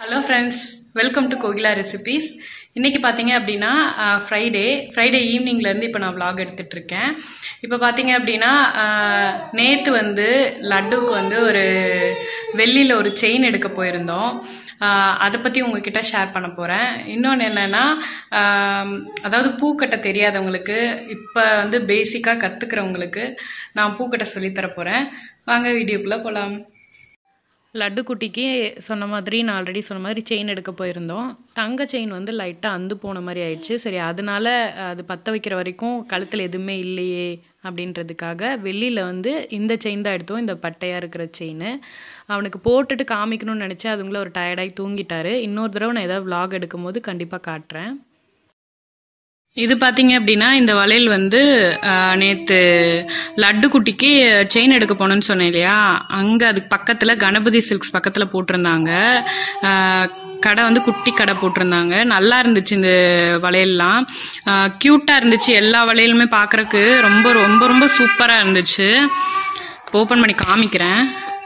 hello friends welcome to Kokila recipes இன்னைக்கு பார்த்தீங்க அப்படின்னா ஃப்ரைடே ஃப்ரைடே ஈவினிங்லேருந்து இப்போ நான் vlog எடுத்துட்டு இருக்கேன் இப்போ பார்த்தீங்க அப்படின்னா நேற்று வந்து லட்டுக்கு வந்து ஒரு வெள்ளியில் ஒரு செயின் எடுக்க போயிருந்தோம் ஆஹ் அதை பற்றி உங்ககிட்ட ஷேர் பண்ண போகிறேன் இன்னொன்று என்னென்னா அதாவது பூக்கட்ட தெரியாதவங்களுக்கு இப்போ வந்து பேசிக்காக கற்றுக்கிறவங்களுக்கு நான் பூக்கட்ட சொல்லித்தர போகிறேன் வாங்க வீடியோக்குள்ளே போகலாம் லட்டு குட்டிக்கு சொன்ன மாதிரி நான் ஆல்ரெடி சொன்ன மாதிரி செயின் எடுக்க போயிருந்தோம் தங்க செயின் வந்து லைட்டாக அந்து போன மாதிரி ஆயிடுச்சு சரி அதனால அது பற்ற வைக்கிற வரைக்கும் கழுத்தில் எதுவுமே இல்லையே அப்படின்றதுக்காக வெளியில் வந்து இந்த செயின் தான் எடுத்தோம் இந்த பட்டையாக இருக்கிற செயின் அவனுக்கு போட்டுட்டு காமிக்கணும்னு நினச்சேன் அதுங்கள ஒரு டயர்டாகி தூங்கிட்டாரு இன்னொரு தடவை நான் ஏதாவது vlog எடுக்கும்போது கண்டிப்பாக காட்டுறேன் இது பார்த்தீங்க அப்படின்னா இந்த வளையல் வந்து நேற்று லட்டு குட்டிக்கு செயின் எடுக்க போனோன்னு சொன்னேன் இல்லையா அங்கே அதுக்கு பக்கத்தில் கணபதி சில்க்ஸ் பக்கத்தில் போட்டிருந்தாங்க ஆஹ் கடை வந்து குட்டி கடை போட்டிருந்தாங்க நல்லா இருந்துச்சு இந்த வளையல்லாம் க்யூட்டாக இருந்துச்சு எல்லா வளையலுமே பார்க்குறக்கு ரொம்ப ரொம்ப ரொம்ப சூப்பராக இருந்துச்சு ஓப்பன் பண்ணி காமிக்கிறேன்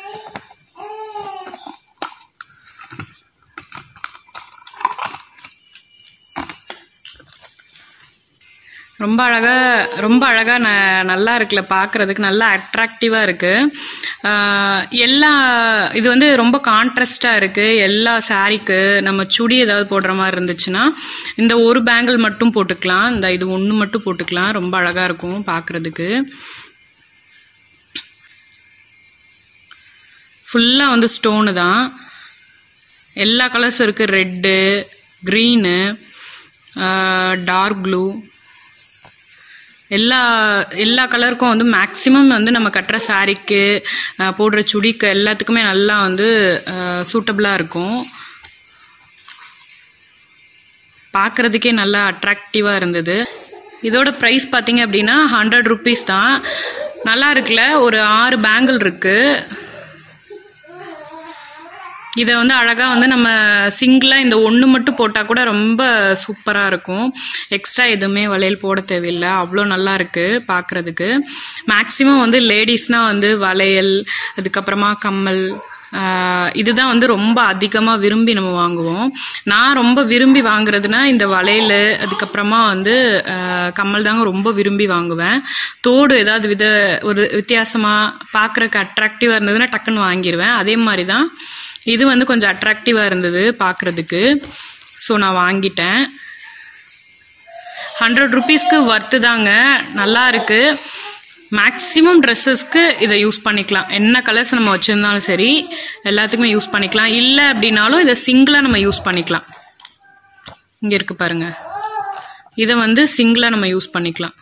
ரொம்ப அழகா ரொம்ப அழகா ந நல்லா இருக்குல்ல பார்க்கறதுக்கு நல்லா அட்ராக்டிவாக இருக்கு ஆஹ் எல்லா இது வந்து ரொம்ப கான்ட்ராஸ்டாக இருக்கு எல்லா சாரீக்கு நம்ம சுடி ஏதாவது போடுற மாதிரி இருந்துச்சுன்னா இந்த ஒரு பேங்கிள் மட்டும் போட்டுக்கலாம் இந்த இது ஒன்று மட்டும் போட்டுக்கலாம் ரொம்ப அழகா இருக்கும் பார்க்கறதுக்கு ஃபுல்லாக வந்து ஸ்டோனு தான் எல்லா கலர்ஸும் இருக்குது ரெட்டு க்ரீனு டார்க் ப்ளூ எல்லா எல்லா கலருக்கும் வந்து மேக்ஸிமம் வந்து நம்ம கட்டுற சாரீக்கு போடுற சுடிக்கு எல்லாத்துக்குமே நல்லா வந்து சூட்டபிளாக இருக்கும் பார்க்குறதுக்கே நல்லா அட்ராக்டிவாக இருந்தது இதோட ப்ரைஸ் பார்த்தீங்க அப்படின்னா ஹண்ட்ரட் ருபீஸ் தான் நல்லா இருக்குல்ல ஒரு ஆறு பேங்கிள் இருக்குது இதை வந்து அழகாக வந்து நம்ம சிங்கிளாக இந்த ஒன்று மட்டும் போட்டால் கூட ரொம்ப சூப்பராக இருக்கும் எக்ஸ்ட்ரா எதுவுமே வளையல் போட தேவையில்லை அவ்வளோ நல்லா இருக்குது பார்க்குறதுக்கு மேக்ஸிமம் வந்து லேடிஸ்னால் வந்து வளையல் அதுக்கப்புறமா கம்மல் ஆஹ் இதுதான் வந்து ரொம்ப அதிகமாக விரும்பி நம்ம வாங்குவோம் நான் ரொம்ப விரும்பி வாங்குறதுனா இந்த வளையல் அதுக்கப்புறமா வந்து ஆஹ் கம்மல் தாங்க ரொம்ப விரும்பி வாங்குவேன் தோடு ஏதாவது வித ஒரு வித்தியாசமாக பார்க்குறக்கு அட்ராக்டிவாக இருந்ததுன்னா டக்குன்னு வாங்கிடுவேன் அதே மாதிரி தான் இது வந்து கொஞ்சம் அட்ராக்டிவாக இருந்தது பார்க்குறதுக்கு ஸோ நான் வாங்கிட்டேன் ஹண்ட்ரட் ருபீஸ்க்கு ஒர்த்து தாங்க நல்லா இருக்கு மேக்ஸிமம் ட்ரெஸ்ஸஸ்க்கு இதை யூஸ் பண்ணிக்கலாம் என்ன கலர்ஸ் நம்ம வச்சுருந்தாலும் சரி எல்லாத்துக்குமே யூஸ் பண்ணிக்கலாம் இல்லை அப்படின்னாலும் இதை சிங்கிளாக நம்ம யூஸ் பண்ணிக்கலாம் இங்கே இருக்கு பாருங்க இதை வந்து சிங்கிளாக நம்ம யூஸ் பண்ணிக்கலாம்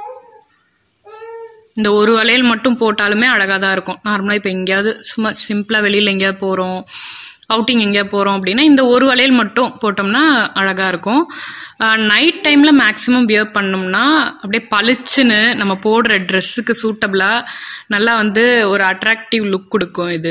இந்த ஒரு வளையல் மட்டும் போட்டாலுமே அழகாக தான் இருக்கும் நார்மலாக இப்போ எங்கேயாவது சும்மா சிம்பிளாக வெளியில் எங்கேயாவது போகிறோம் அவுட்டிங் எங்கேயாவது போகிறோம் அப்படின்னா இந்த ஒரு வளையல் மட்டும் போட்டோம்னா அழகாக இருக்கும் நைட் டைமில் மேக்ஸிமம் வியர் பண்ணோம்னா அப்படியே பளிச்சுன்னு நம்ம போடுற ட்ரெஸ்ஸுக்கு சூட்டபிளாக நல்லா வந்து ஒரு அட்ராக்டிவ் லுக் கொடுக்கும் இது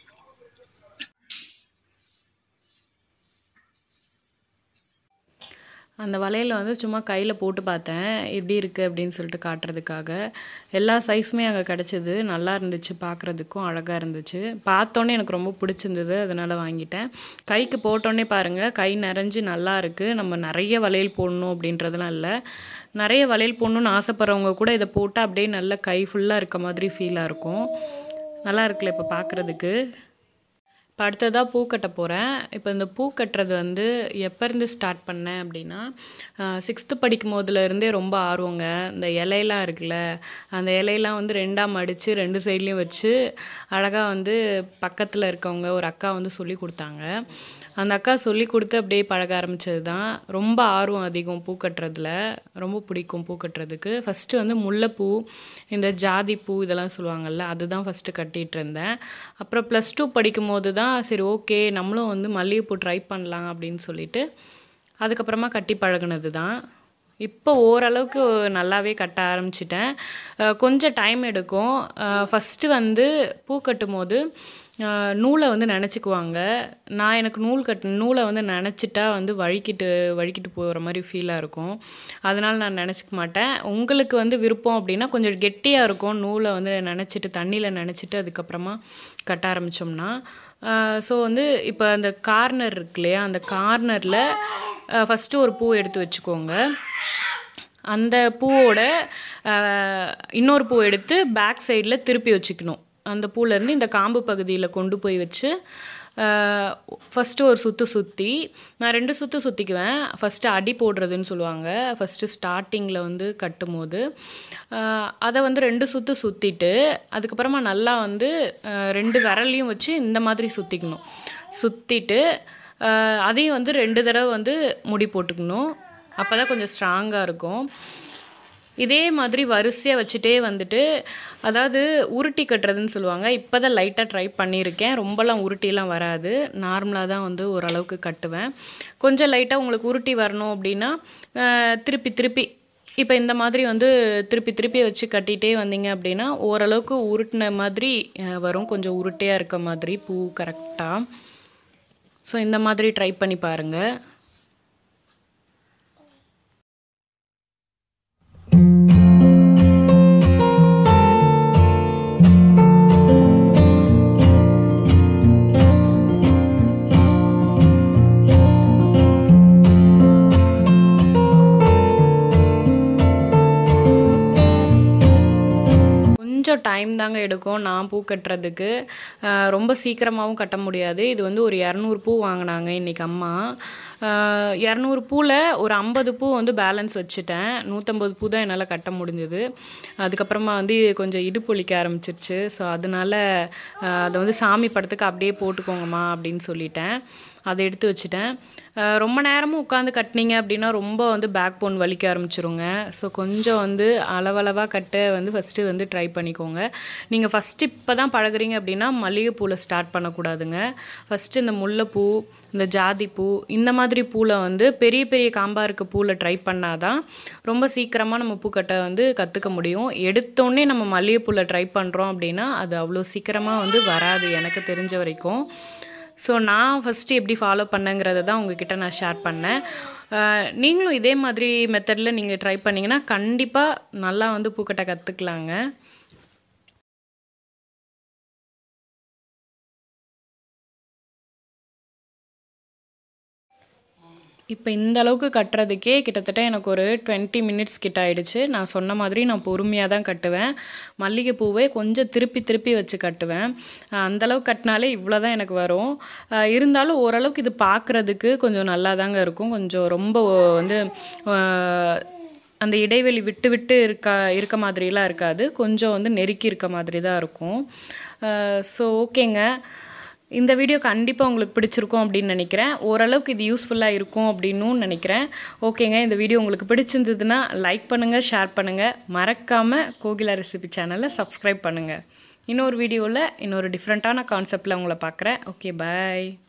அந்த வளையல் வந்து சும்மா கையில் போட்டு பார்த்தேன் எப்படி இருக்குது அப்படின்னு சொல்லிட்டு காட்டுறதுக்காக எல்லா சைஸுமே அங்கே கிடச்சிது நல்லா இருந்துச்சு பார்க்குறதுக்கும் அழகாக இருந்துச்சு பார்த்தோன்னே எனக்கு ரொம்ப பிடிச்சிருந்தது அதனால் வாங்கிட்டேன் கைக்கு போட்டோன்னே பாருங்கள் கை நிறைஞ்சு நல்லா இருக்குது நம்ம நிறைய வளையல் போடணும் அப்படின்றதுலாம் இல்லை நிறைய வளையல் போடணும்னு ஆசைப்பட்றவங்க கூட இதை போட்டால் அப்படியே நல்ல கை ஃபுல்லாக இருக்க மாதிரி ஃபீலாக இருக்கும் நல்லா இருக்குல்ல இப்போ பார்க்குறதுக்கு இப்போ அடுத்ததாக பூ கட்ட போகிறேன் இப்போ இந்த பூ கட்டுறது வந்து எப்போ இருந்து ஸ்டார்ட் பண்ணேன் அப்படின்னா சிக்ஸ்த்து படிக்கும் போதுலேருந்தே ரொம்ப ஆர்வங்க இந்த இலையெல்லாம் இருக்குல்ல அந்த இலையெல்லாம் வந்து ரெண்டாக மடித்து ரெண்டு சைட்லேயும் வச்சு அழகாக வந்து பக்கத்தில் இருக்கவங்க ஒரு அக்கா வந்து சொல்லி கொடுத்தாங்க அந்த அக்கா சொல்லி கொடுத்து அப்படியே பழக ஆரம்பித்தது தான் ரொம்ப ஆர்வம் அதிகம் பூ கட்டுறதுல ரொம்ப பிடிக்கும் பூ கட்டுறதுக்கு ஃபஸ்ட்டு வந்து முல்லைப்பூ இந்த ஜாதி பூ இதெல்லாம் சொல்லுவாங்கள்ல அதுதான் ஃபஸ்ட்டு கட்டிகிட்டு இருந்தேன் அப்புறம் ப்ளஸ் டூ படிக்கும் போது தான் சரி ஓகே நம்மளும் வந்து மல்லிகைப்பூ ட்ரை பண்ணலாம் அப்படின்னு சொல்லிட்டு அதுக்கப்புறமா கட்டி பழகுனது தான் இப்போ ஓரளவுக்கு நல்லாவே கட்ட ஆரம்பிச்சிட்டேன் அஹ் கொஞ்சம் டைம் எடுக்கும் ஃபஸ்ட்டு வந்து பூ கட்டும் போது அஹ் நூலை வந்து நினச்சிக்குவாங்க நான் எனக்கு நூல் கட் நூலை வந்து நினச்சிட்டா வந்து வழுக்கிட்டு வழுக்கிட்டு போகிற மாதிரி ஃபீலாக இருக்கும் அதனால் நான் நினச்சிக்க மாட்டேன் உங்களுக்கு வந்து விருப்பம் அப்படின்னா கொஞ்சம் கெட்டியாக இருக்கும் நூலை வந்து நினச்சிட்டு தண்ணியில் நினச்சிட்டு அதுக்கப்புறமா கட்ட ஆரம்பித்தோம்னா ஸோ வந்து இப்போ அந்த கார்னர் இருக்கு இல்லையா அந்த கார்னரில் ஃபஸ்ட்டு ஒரு பூ எடுத்து வச்சுக்கோங்க அந்த பூவோட அஹ், இன்னொரு பூ எடுத்து பேக் சைடில் திருப்பி வச்சுக்கணும் அந்த பூலேருந்து இந்த காம்பு பகுதியில் கொண்டு போய் வச்சு ஃபஸ்ட்டு ஒரு சுற்று சுற்றி நான் ரெண்டு சுற்று சுற்றிக்குவேன் ஃபஸ்ட்டு அடி போடுறதுன்னு சொல்லுவாங்க ஃபஸ்ட்டு ஸ்டார்டிங்கில் வந்து கட்டும் போது அஹ், அதை வந்து ரெண்டு சுற்று சுற்றிட்டு அதுக்கப்புறமா நல்லா வந்து அஹ், ரெண்டு விரலையும் வச்சு இந்த மாதிரி சுற்றிக்கணும் சுற்றிட்டு அதையும் வந்து ரெண்டு தடவை வந்து முடி போட்டுக்கணும் அப்போ தான் கொஞ்சம் ஸ்ட்ராங்காக இருக்கும் இதே மாதிரி வரிசையாக வச்சுட்டே வந்துட்டு அதாவது உருட்டி கட்டுறதுன்னு சொல்லுவாங்க இப்போ தான் லைட்டாக ட்ரை பண்ணியிருக்கேன் ரொம்பலாம் உருட்டிலாம் வராது நார்மலாக தான் வந்து ஓரளவுக்கு கட்டுவேன் கொஞ்சம் லைட்டாக உங்களுக்கு உருட்டி வரணும் அப்படின்னா அஹ், திருப்பி திருப்பி இப்போ இந்த மாதிரி வந்து திருப்பி திருப்பி வச்சு கட்டிகிட்டே வந்தீங்க அப்படின்னா ஓரளவுக்கு உருட்டின மாதிரி அஹ், வரும் கொஞ்சம் உருட்டையாக இருக்க மாதிரி பூ கரெக்டாக ஸோ இந்த மாதிரி ட்ரை பண்ணி பாருங்கள் கொஞ்சம் டைம் தாங்க எடுக்கும் நான் பூ கட்டுறதுக்கு அஹ் ரொம்ப சீக்கிரமாகவும் கட்ட முடியாது இது வந்து ஒரு இரநூறு பூ வாங்கினாங்க இன்றைக்கி அம்மா அஹ் இரநூறு பூவில் ஒரு ஐம்பது பூ வந்து பேலன்ஸ் வச்சுட்டேன் நூற்றம்பது பூ தான் என்னால் கட்ட முடிஞ்சது அதுக்கப்புறமா வந்து கொஞ்சம் இடுப்பு வலிக்க ஆரம்பிச்சிருச்சு ஸோ அதனால அஹ் அதை வந்து சாமி படத்துக்கு அப்படியே போட்டுக்கோங்கம்மா அப்படின்னு சொல்லிட்டேன் அதை எடுத்து வச்சுட்டேன் அஹ் ரொம்ப நேரமும் உட்காந்து கட்டினீங்க அப்படின்னா ரொம்ப வந்து பேக் போன் வலிக்க ஆரம்பிச்சிருங்க ஸோ கொஞ்சம் வந்து அளவளவாக கட்ட வந்து ஃபஸ்ட்டு வந்து ட்ரை பண்ணிக்கோங்க நீங்கள் ஃபஸ்ட்டு இப்போ தான் பழகுறீங்க அப்படின்னா மல்லிகைப்பூவில் ஸ்டார்ட் பண்ணக்கூடாதுங்க ஃபஸ்ட்டு இந்த முல்லைப்பூ இந்த ஜாதிப்பூ இந்த மாதிரி பூவில் வந்து பெரிய பெரிய காம்பாக இருக்க பூவில் ட்ரை பண்ணாதான் ரொம்ப சீக்கிரமாக நம்ம பூக்கட்டை வந்து கற்றுக்க முடியும் எடுத்தோடனே நம்ம மல்லிகைப்பூவில் ட்ரை பண்ணுறோம் அப்படின்னா அது அவ்வளோ சீக்கிரமாக வந்து வராது எனக்கு தெரிஞ்ச வரைக்கும் ஸோ நான் ஃபஸ்ட்டு எப்படி ஃபாலோ பண்ணேங்கிறத தான் உங்ககிட்ட நான் ஷேர் பண்ணேன் அஹ் நீங்களும் இதே மாதிரி மெத்தடில் நீங்கள் ட்ரை பண்ணிங்கன்னா கண்டிப்பாக நல்லா வந்து பூக்கட்டை கற்றுக்கலாங்க இப்போ இந்த அளவுக்கு கட்டுறதுக்கே கிட்டத்தட்ட எனக்கு ஒரு டுவெண்ட்டி மினிட்ஸ் கிட்ட ஆயிடுச்சு நான் சொன்ன மாதிரி நான் பொறுமையாக தான் கட்டுவேன் மல்லிகைப்பூவே கொஞ்சம் திருப்பி திருப்பி வச்சு கட்டுவேன் அஹ் அந்த அளவுக்கு கட்டினாலே இவ்வளோ தான் எனக்கு வரும் அஹ் இருந்தாலும் ஓரளவுக்கு இது பார்க்குறதுக்கு கொஞ்சம் நல்லா தாங்க இருக்கும் கொஞ்சம் ரொம்ப வந்து அஹ் அந்த இடைவெளி விட்டு விட்டு இருக்க இருக்க மாதிரிலாம் இருக்காது கொஞ்சம் வந்து நெருக்கி இருக்க மாதிரி தான் இருக்கும் ஸோ ஓகேங்க இந்த வீடியோ கண்டிப்பாக உங்களுக்கு பிடிச்சிருக்கும் அப்படின்னு நினைக்கிறேன் ஓரளவுக்கு இது யூஸ்ஃபுல்லாக இருக்கும் அப்படின்னும் நினைக்கிறேன் ஓகேங்க இந்த வீடியோ உங்களுக்கு பிடிச்சிருந்ததுன்னா லைக் பண்ணுங்கள் ஷேர் பண்ணுங்கள் மறக்காமல் கோகிலா ரெசிபி சேனலை சப்ஸ்கிரைப் பண்ணுங்கள் இன்னொரு வீடியோவில் இன்னொரு டிஃப்ரெண்ட்டான கான்செப்டில் உங்களை பார்க்குறேன் ஓகே பாய்